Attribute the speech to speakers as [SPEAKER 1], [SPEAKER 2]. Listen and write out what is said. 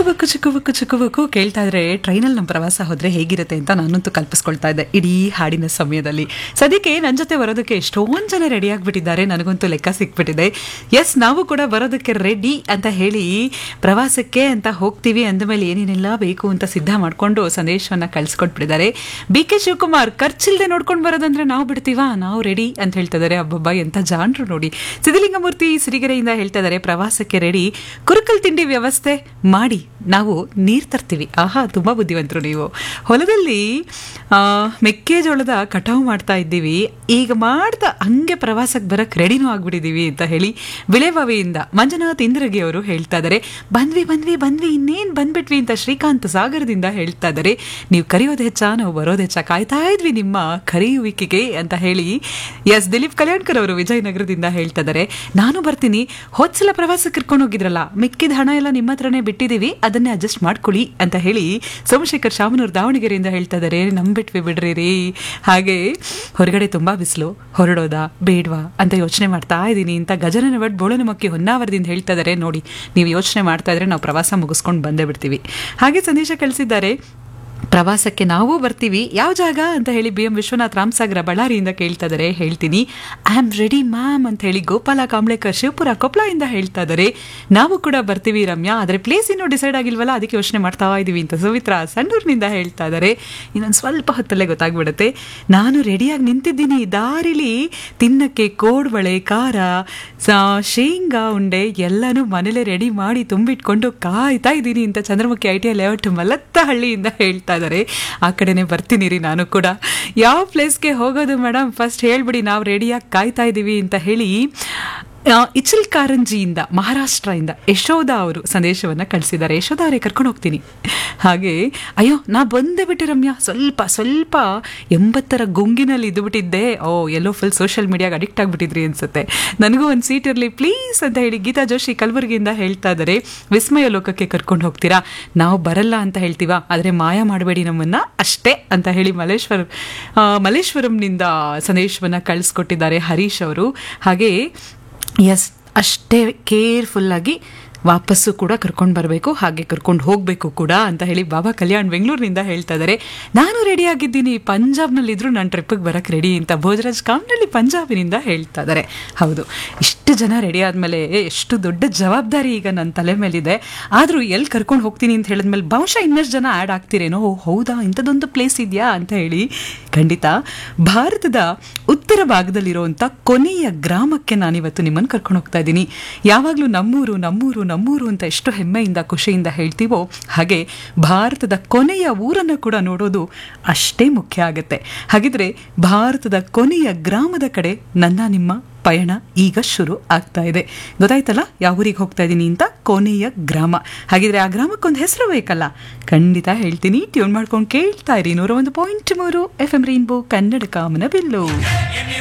[SPEAKER 1] ಚಿಕ್ಕಬಕ್ಕು ಚಿಕ್ಕಬಕ್ಕು ಚಿಕ್ಕಬಕ್ಕು ಕೇಳ್ತಾ ಇದ್ರೆ ಟ್ರೈನಲ್ಲಿ ನಮ್ಮ ಪ್ರವಾಸ ಹೋದ್ರೆ ಹೇಗಿರುತ್ತೆ ಅಂತ ನಾನಂತೂ ಕಲ್ಪಿಸ್ಕೊಳ್ತಾ ಇದ್ದೆ ಇಡೀ ಹಾಡಿನ ಸಮಯದಲ್ಲಿ ಸದ್ಯಕ್ಕೆ ನನ್ನ ಜೊತೆ ಬರೋದಕ್ಕೆ ಎಷ್ಟೊಂದು ಜನ ರೆಡಿ ಆಗಿಬಿಟ್ಟಿದ್ದಾರೆ ನನಗಂತೂ ಲೆಕ್ಕ ಸಿಕ್ಬಿಟ್ಟಿದೆ ಎಸ್ ನಾವು ಕೂಡ ಬರೋದಕ್ಕೆ ರೆಡಿ ಅಂತ ಹೇಳಿ ಪ್ರವಾಸಕ್ಕೆ ಅಂತ ಹೋಗ್ತೀವಿ ಅಂದಮೇಲೆ ಏನೇನೆಲ್ಲ ಬೇಕು ಅಂತ ಸಿದ್ಧ ಮಾಡಿಕೊಂಡು ಸಂದೇಶವನ್ನ ಕಳಿಸ್ಕೊಟ್ಬಿಟ್ಟಿದ್ದಾರೆ ಬಿ ಕೆ ಶಿವಕುಮಾರ್ ಖರ್ಚಿಲ್ದೆ ನೋಡ್ಕೊಂಡು ಬರೋದಂದ್ರೆ ನಾವು ಬಿಡ್ತೀವಾ ನಾವು ರೆಡಿ ಅಂತ ಹೇಳ್ತಾ ಇದ್ದಾರೆ ಅಬ್ಬಬ್ಬ ಎಂತ ಜಾನ್ರು ನೋಡಿ ಸಿದ್ಧಲಿಂಗಮೂರ್ತಿ ಸಿರಿಗೆರೆಯಿಂದ ಹೇಳ್ತಾ ಇದ್ದಾರೆ ಪ್ರವಾಸಕ್ಕೆ ರೆಡಿ ಕುರುಕಲ್ ತಿಂಡಿ ವ್ಯವಸ್ಥೆ ಮಾಡಿ ನಾವು ನೀರು ತರ್ತೀವಿ ಆಹಾ ತುಂಬ ಬುದ್ಧಿವಂತರು ನೀವು ಹೊಲದಲ್ಲಿ ಆ, ಮೆಕ್ಕೆಜೋಳದ ಕಟಾವು ಮಾಡ್ತಾ ಇದ್ದೀವಿ ಈಗ ಮಾಡ್ತಾ ಹಂಗೆ ಪ್ರವಾಸಕ್ಕೆ ಬರಕ್ಕೆ ರೆಡಿನೂ ಆಗ್ಬಿಟ್ಟಿದ್ದೀವಿ ಅಂತ ಹೇಳಿ ವಿಳೆಬಾವಿಯಿಂದ ಮಂಜುನಾಥ್ ಇಂದ್ರಗಿ ಅವರು ಹೇಳ್ತಾ ಇದ್ದಾರೆ ಬಂದ್ವಿ ಬಂದ್ವಿ ಬಂದ್ವಿ ಇನ್ನೇನು ಬಂದ್ಬಿಟ್ವಿ ಅಂತ ಶ್ರೀಕಾಂತ್ ಸಾಗರದಿಂದ ಹೇಳ್ತಾ ಇದ್ದಾರೆ ನೀವು ಕರೆಯೋದು ಹೆಚ್ಚ ನಾವು ಬರೋದು ಹೆಚ್ಚ ಕಾಯ್ತಾ ಇದ್ವಿ ನಿಮ್ಮ ಕರೆಯುವಿಕೆಗೆ ಅಂತ ಹೇಳಿ ಎಸ್ ದಿಲೀಪ್ ಕಲ್ಯಾಣ್ಕರ್ ಅವರು ವಿಜಯನಗರದಿಂದ ಹೇಳ್ತಾ ಇದ್ದಾರೆ ನಾನು ಬರ್ತೀನಿ ಹೋದ್ಸಲ ಪ್ರವಾಸಕ್ಕೆ ಕರ್ಕೊಂಡು ಹೋಗಿದ್ರಲ್ಲ ಮಿಕ್ಕಿದ ಹಣ ಎಲ್ಲ ನಿಮ್ಮ ಹತ್ರನೇ ಬಿಟ್ಟಿದ್ದೀವಿ ಅದನ್ನೇ ಅಡ್ಜಸ್ಟ್ ಮಾಡ್ಕೊಳ್ಳಿ ಅಂತ ಹೇಳಿ ಸೋಮಶೇಖರ್ ಶಾಮನೂರ್ ದಾವಣಗೆರೆಯಿಂದ ಹೇಳ್ತಾ ಇದ್ದಾರೆ ನಂಬಿಟ್ವಿ ಬಿಡ್ರಿ ರೀ ಹಾಗೆ ಹೊರಗಡೆ ತುಂಬಾ ಬಿಸಿಲು ಹೊರಡೋದಾ ಬೇಡ್ವಾ ಅಂತ ಯೋಚನೆ ಮಾಡ್ತಾ ಇದ್ದೀನಿ ಅಂತ ಗಜನನ ಭಟ್ ಬೋಳನಮಕ್ಕಿ ಹೊನ್ನಾವರದಿಂದ ಹೇಳ್ತಾ ಇದ್ದಾರೆ ನೋಡಿ ನೀವು ಯೋಚನೆ ಮಾಡ್ತಾ ಇದ್ರೆ ನಾವು ಪ್ರವಾಸ ಮುಗಿಸ್ಕೊಂಡು ಬಂದೇ ಬಿಡ್ತೀವಿ ಹಾಗೆ ಸಂದೇಶ ಕಳಿಸಿದ್ದಾರೆ ಪ್ರವಾಸಕ್ಕೆ ನಾವು ಬರ್ತೀವಿ ಯಾವ ಜಾಗ ಅಂತ ಹೇಳಿ ಬಿ ಎಂ ವಿಶ್ವನಾಥ್ ರಾಮಸಾಗರ ಬಳ್ಳಾರಿಯಿಂದ ಕೇಳ್ತಾ ಇದ್ದಾರೆ ಹೇಳ್ತೀನಿ ಐ ಆಮ್ ರೆಡಿ ಮ್ಯಾಮ್ ಅಂತ ಹೇಳಿ ಗೋಪಾಲ ಕಾಂಬ್ಳೇಕರ್ ಶಿವಪುರ ಕೊಪ್ಪಳದಿಂದ ಹೇಳ್ತಾ ಇದ್ದಾರೆ ನಾವು ಕೂಡ ಬರ್ತೀವಿ ರಮ್ಯಾ ಆದರೆ ಪ್ಲೇಸ್ ಇನ್ನೂ ಡಿಸೈಡ್ ಆಗಿಲ್ವಲ್ಲ ಅದಕ್ಕೆ ಯೋಚನೆ ಮಾಡ್ತಾ ಇದ್ದೀವಿ ಅಂತ ಸುಮಿತ್ರಾ ಸಣ್ಣೂರಿನಿಂದ ಹೇಳ್ತಾ ಇದ್ದಾರೆ ಇನ್ನೊಂದು ಸ್ವಲ್ಪ ಹೊತ್ತಲ್ಲೇ ಗೊತ್ತಾಗ್ಬಿಡುತ್ತೆ ನಾನು ರೆಡಿಯಾಗಿ ನಿಂತಿದ್ದೀನಿ ದಾರಿಲಿ ತಿನ್ನಕ್ಕೆ ಕೋಡ್ಬಳೆ ಖಾರ ಸ- ಶೇಂಗಾ ಉಂಡೆ ಎಲ್ಲನೂ ಮನೇಲೆ ರೆಡಿ ಮಾಡಿ ತುಂಬಿಟ್ಕೊಂಡು ಕಾಯ್ತಾ ಇದ್ದೀನಿ ಅಂತ Chandramukhi I T I layout ಮಲತ್ತಹಳ್ಳಿಯಿಂದ ಹೇಳ್ತಾ ಇದ್ದಾರೆ ಆ ಕಡೆನೆ ಬರ್ತೀನಿ ರೀ ನಾನು ಕೂಡ ಯಾವ ಪ್ಲೇಸ್ಗೆ ಹೋಗೋದು ಮೇಡಮ್ ಫಸ್ಟ್ ಹೇಳ್ಬಿಡಿ ನಾವು ರೆಡಿಯಾಗಿ ಕಾಯ್ತಾ ಇದ್ದೀವಿ ಅಂತ ಹೇಳಿ ಆ, ಇಚಲ್ ಕಾರಂಜಿಯಿಂದ ಮಹಾರಾಷ್ಟ್ರದಿಂದ ಯಶೋಧ ಅವರು ಸಂದೇಶವನ್ನು ಕಳಿಸಿದ್ದಾರೆ ಯಶೋಧ ಅವರೇ ಕರ್ಕೊಂಡು ಹೋಗ್ತೀನಿ ಹಾಗೆ ಅಯ್ಯೋ ನಾ ಬಂದೇ ಬಿಟ್ಟೆ ರಮ್ಯಾ ಸ್ವಲ್ಪ ಸ್ವಲ್ಪ ಎಂಬತ್ತರ ಗುಂಗಿನಲ್ಲಿ ಇದ್ದುಬಿಟ್ಟಿದ್ದೆ ಓ ಎಲ್ಲೋ ಫುಲ್ ಸೋಷಿಯಲ್ ಮೀಡಿಯಾಗೆ ಅಡಿಕ್ಟ್ ಆಗಿಬಿಟ್ಟಿದ್ರಿ ಅನ್ಸುತ್ತೆ ನನಗೂ ಒಂದು ಸೀಟ್ ಇರಲಿ ಪ್ಲೀಸ್ ಅಂತ ಹೇಳಿ ಗೀತಾ ಜೋಶಿ ಕಲಬುರಗಿಯಿಂದ ಹೇಳ್ತಾ ಇದ್ದಾರೆ ವಿಸ್ಮಯ ಲೋಕಕ್ಕೆ ಕರ್ಕೊಂಡು ಹೋಗ್ತೀರಾ ನಾವು ಬರಲ್ಲ ಅಂತ ಹೇಳ್ತೀವಾ ಆದರೆ ಮಾಯ ಮಾಡಬೇಡಿ ನಮ್ಮನ್ನ ಅಷ್ಟೇ ಅಂತ ಹೇಳಿ ಮಲೇಶ್ವರ ಆ, ಮಲ್ಲೇಶ್ವರಂನಿಂದ ಸಂದೇಶವನ್ನು ಕಳಿಸ್ಕೊಟ್ಟಿದ್ದಾರೆ ಹರೀಶ್ ಅವರು ಹಾಗೆ ಎಸ್ ಅಷ್ಟೇ ಕೇರ್ಫುಲ್ಲಾಗಿ ವಾಪಸ್ಸು ಕೂಡ ಕರ್ಕೊಂಡು ಬರಬೇಕು ಹಾಗೆ ಕರ್ಕೊಂಡು ಹೋಗಬೇಕು ಕೂಡ ಅಂತ ಹೇಳಿ ಬಾಬಾ ಕಲ್ಯಾಣ್ ಬೆಂಗಳೂರಿನಿಂದ ಹೇಳ್ತಾ ಇದ್ದಾರೆ ನಾನು ರೆಡಿ ಆಗಿದ್ದೀನಿ ಪಂಜಾಬ್ನಲ್ಲಿದ್ರು ನಾನು ಟ್ರಿಪ್ಪಿಗೆ ಬರಕ್ಕೆ ರೆಡಿ ಅಂತ ಭೋಜರಾಜ್ ಕಾಮ್ನಳ್ಳಿ ಪಂಜಾಬಿನಿಂದ ಹೇಳ್ತಾ ಇದ್ದಾರೆ ಹೌದು ಇಷ್ಟು ಜನ ರೆಡಿ ಆದಮೇಲೆ ಎಷ್ಟು ದೊಡ್ಡ ಜವಾಬ್ದಾರಿ ಈಗ ನನ್ನ ತಲೆ ಮೇಲಿದೆ ಆದರೂ ಎಲ್ಲಿ ಕರ್ಕೊಂಡು ಹೋಗ್ತೀನಿ ಅಂತ ಹೇಳಿದ್ಮೇಲೆ ಬಹುಶಃ ಇನ್ನಷ್ಟು ಜನ ಆ್ಯಡ್ ಆಗ್ತಿರೇನೋ ಓ, ಹೌದಾ ಇಂಥದ್ದೊಂದು ಪ್ಲೇಸ್ ಇದೆಯಾ ಅಂತ ಹೇಳಿ ಖಂಡಿತ ಭಾರತದ ಉತ್ತರ ಭಾಗದಲ್ಲಿರುವಂಥ ಕೊನೆಯ ಗ್ರಾಮಕ್ಕೆ ನಾನಿವತ್ತು ನಿಮ್ಮನ್ನು ಕರ್ಕೊಂಡು ಹೋಗ್ತಾ ಇದ್ದೀನಿ ಯಾವಾಗಲೂ ನಮ್ಮೂರು ನಮ್ಮೂರು ನಮ್ಮೂರು ಅಂತ ಎಷ್ಟು ಹೆಮ್ಮೆಯಿಂದ ಖುಷಿಯಿಂದ ಹೇಳ್ತೀವೋ ಹಾಗೆ ಭಾರತದ ಕೊನೆಯ ಊರನ್ನು ಕೂಡ ನೋಡೋದು ಅಷ್ಟೇ ಮುಖ್ಯ ಆಗುತ್ತೆ ಹಾಗಿದ್ರೆ ಭಾರತದ ಕೊನೆಯ ಗ್ರಾಮದ ಕಡೆ ನನ್ನ ನಿಮ್ಮ ಪಯಣ ಈಗ ಶುರು ಆಗ್ತಾ ಇದೆ ಗೊತ್ತಾಯ್ತಲ್ಲ ಯಾವ ಊರಿಗೆ ಹೋಗ್ತಾ ಇದ್ದೀನಿ ಅಂತ ಕೊನೆಯ ಗ್ರಾಮ ಹಾಗಿದ್ರೆ ಆ ಗ್ರಾಮಕ್ಕೊಂದು ಹೆಸರು ಬೇಕಲ್ಲ ಖಂಡಿತ ಹೇಳ್ತೀನಿ ಟ್ಯೂನ್ ಮಾಡ್ಕೊಂಡು ಕೇಳ್ತಾ ಇರಿ ನೂರ ಒಂದು ಪಾಯಿಂಟ್ ಮೂರು ಎಫ್ ಎಂ ರೈನ್ಬೋ ಕನ್ನಡ ಕಾಮನ ಬಿಲ್ಲು